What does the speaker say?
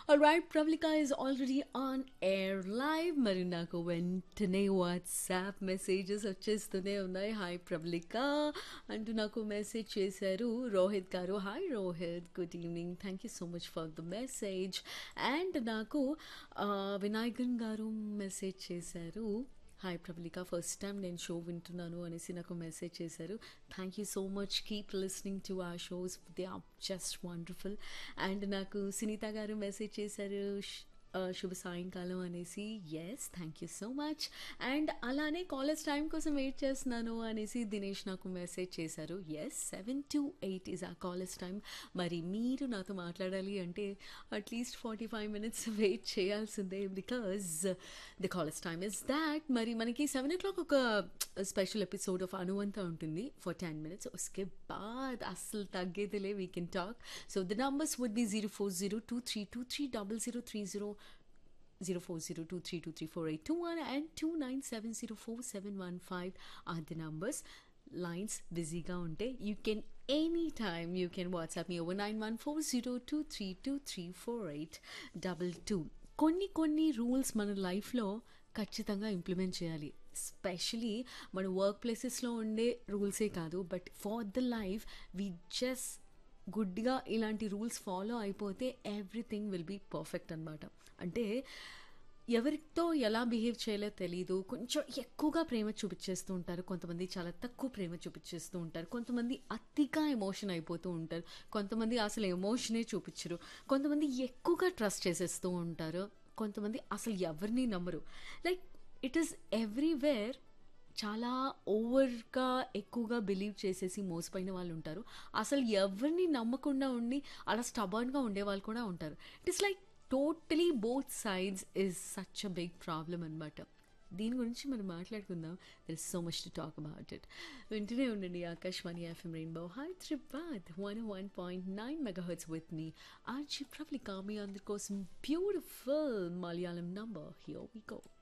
Alright, Pravlika is already on air live. మరి నాకు వెంటనే వాట్సాప్ మెసేజెస్ వచ్చేస్తూనే ఉన్నాయి హాయ్ ప్రవళిక అంటూ నాకు మెసేజ్ చేశారు Rohit garu hi Rohit good evening thank you so much for the message and నాకు ఆ, వినాయకన్ గారు మెసేజ్ చేశారు హాయ్ ప్రబలిక ఫస్ట్ టైం నేను షో వింటున్నాను అనేసి నాకు మెసేజ్ చేశారు thank you so much keep listening to uh shows they are just wonderful and నాకు సునీత గారు మెసేజ్ చేశారు "ష్- ఆ, శుభ సాయంకాలం అనేసి yes thank you so much and అలానే కాలేజ్ టైం కోసం వెయిట్ చేస్తున్నాను అనేసి దినేష్ నాకు మెసేజ్ చేశారు yes seven to eight is uh college time మరి మీరు నాతో మాట్లాడాలి అంటే at least forty five minutes wait చేయాల్సిందే because the college time is that మరి మనకి సెవెన్ ఓ క్లాక్ ఒక స్పెషల్ ఎపిసోడ్ ఆఫ్ అనువంత ఉంటుంది ఫర్ టెన్ మినిట్స్ ఉస్కే బాద్ అస్సలు తగ్గేదిలే we can talk so the numbers would be zero four zero two three two three double zero three zero zero four zero two three two three four eight two one and two nine seven zero four seven one five or the numbers lines బిజీగా ఉంటే you can any time you can WhatsApp me over nine one four zero two three two three four eight double two కొన్ని కొన్ని rules మన లైఫ్లో ఖచ్చితంగా implement చేయాలి especially మన work ప్లేసెస్లో ఉండే రూల్సే కాదు but for the life we just గుడ్గా ఇలాంటి రూల్స్ ఫాలో అయిపోతే ఎవ్రీథింగ్ విల్ బీ పర్ఫెక్ట్ అనమాట అంటే ఎవరితో ఎలా బిహేవ్ చేయాలో తెలీదు కొంచెం ఎక్కువగా ప్రేమ చూపించేస్తూ ఉంటారు కొంతమంది చాలా తక్కువ ప్రేమ చూపించేస్తూ ఉంటారు కొంతమంది అతిగా ఎమోషన్ అయిపోతూ ఉంటారు కొంతమంది అసలు ఎమోషనే చూపించరు కొంతమంది ఎక్కువగా ట్రస్ట్ చేసేస్తూ ఉంటారు కొంతమంది అసలు ఎవరిని నమ్మరు లైక్ ఇట్ ఈస్ ఎవ్రీవేర్ చాలా ఓవర్గా ఎక్కువగా బిలీవ్ చేసేసి మోసపోయిన వాళ్ళు ఉంటారు అసలు ఎవరిని నమ్మకుండా ఉండి అలా స్టబర్న్గా ఉండే వాళ్ళు కూడా ఉంటారు it is like totally both sides is such a big problem అనమాట దీని గురించి మనం మాట్లాడుకుందాం there is so much to talk about it వింటూనే ఉండండి Akashvani FM rainbow Hyderabad one one point nine megahertz with me RJ ప్రబ్లికా మీ అందరి కోసం beautiful Malayalam number here we go